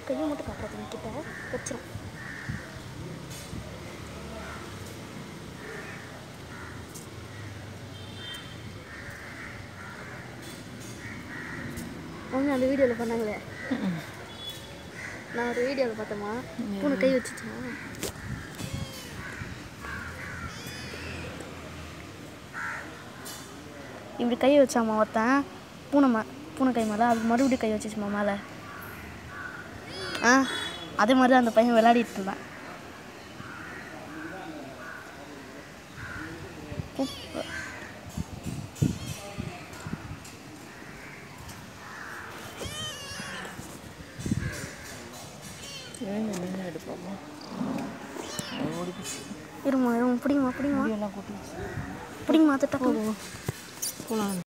கையை மட்டும் காட்டுறது கிட்ட வச்சிரும் அவங்க அந்த வீடியோவில் பண்ணாங்களே நான் ஒரு வீடியோவில் பார்த்தோமா பூனை கை வச்சுச்சா இப்படி கை வச்சாமா ஒருத்தன் பூனை மா பூனை கை மேலே அது மறுபடியும் கை வச்சுச்சுமா மேலே ஆ அதே மாதிரி தான் அந்த பையன் விளையாடிட்டு இருந்தான் குப்பை. ஏன் நின்று எடுப்போமா ஓடி போச்சு இருமா இருமா பிடிங்கம்மா பிடிங்கம்மா எல்லாம் கூட்டிச்சு பிடிங்கம்மா அது டக்கு போகலாம்